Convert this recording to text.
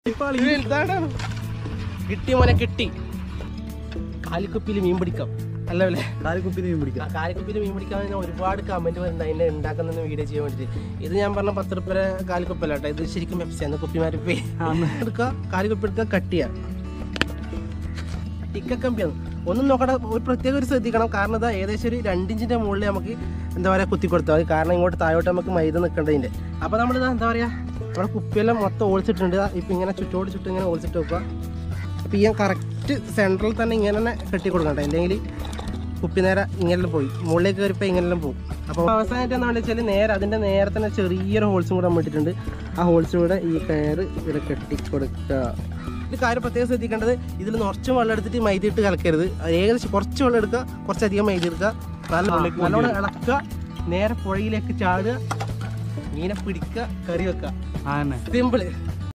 കിട്ടി മോനെ കിട്ടി കാലിക്കുപ്പിയിൽ മീൻ പിടിക്കാം അല്ല അല്ലേ കാലിക്കുപ്പിന് മീൻ പിടിക്കാം കാലിക്കുപ്പിയിൽ മീൻ പിടിക്കാൻ ഞാൻ ഒരുപാട് കമന്റ് വരുന്നുണ്ട് അതിന്റെ ഉണ്ടാക്കുന്ന വീഡിയോ ചെയ്യാൻ വേണ്ടിട്ട് ഇത് ഞാൻ പറഞ്ഞ പത്ത് റുപ്യ കാലിക്കുപ്പല്ല കേട്ടോ ഇത് ശരിക്കും പെപ്സി ആണ് കുപ്പിമാരിപ്പേ എടുക്കുക കാലിക്കുപ്പി എടുക്കുക കട്ട് ചെയ്യാം ടിക്കക്കമ്പിയാണ് ഒന്നും നോക്കണ്ട ഒരു പ്രത്യേക ഒരു ശ്രദ്ധിക്കണം കാരണം ഇതാ ഏകദേശം ഒരു രണ്ടിഞ്ചിന്റെ മുകളിൽ നമുക്ക് എന്താ പറയുക കുത്തി കൊടുത്താൽ മതി കാരണം ഇങ്ങോട്ട് താഴോട്ട് നമുക്ക് മൈദ നിൽക്കേണ്ടതിൻ്റെ അപ്പോൾ നമ്മളിതാ എന്താ പറയുക നമ്മുടെ കുപ്പിയെല്ലാം മൊത്തം ഓളിച്ചിട്ടുണ്ട് ഇപ്പം ഇങ്ങനെ ചുറ്റോട് ചുറ്റും ഇങ്ങനെ ഓളിച്ചിട്ട് വെക്കുക അപ്പോൾ ഈ കറക്റ്റ് സെൻട്രൽ തന്നെ ഇങ്ങനെ തന്നെ കെട്ടി കൊടുക്കണ്ട അല്ലെങ്കിൽ കുപ്പി നേരെ ഇങ്ങനെ പോയി മുകളിലേക്ക് കയറിപ്പോൾ ഇങ്ങനെല്ലാം പോകും അപ്പോൾ അവസാനമായിട്ട് എന്താണെന്ന് വെച്ചാൽ നേരെ അതിൻ്റെ നേരെ തന്നെ ചെറിയൊരു ഹോൾസും കൂടെ നമ്മൾ ഇട്ടിട്ടുണ്ട് ആ ഹോൾസിലൂടെ ഈ കയറ് ഇവിടെ കെട്ടി കൊടുക്കുക ഒരു കാര്യം പ്രത്യേകം ശ്രദ്ധിക്കേണ്ടത് ഇതിൽ കുറച്ച് വെള്ളം എടുത്തിട്ട് മൈദ ഇട്ട് കലക്കരുത് അത് ഏകദേശം കുറച്ച് വെള്ളം എടുക്കുക കുറച്ചധികം മൈദ എടുക്കുക നല്ല നല്ലോണം ഇളക്കുക നേരെ പുഴയിലേക്ക് ചാടുക മീനെ പിടിക്കുക കറി വെക്കുക ആന്നെ സിമ്പിള്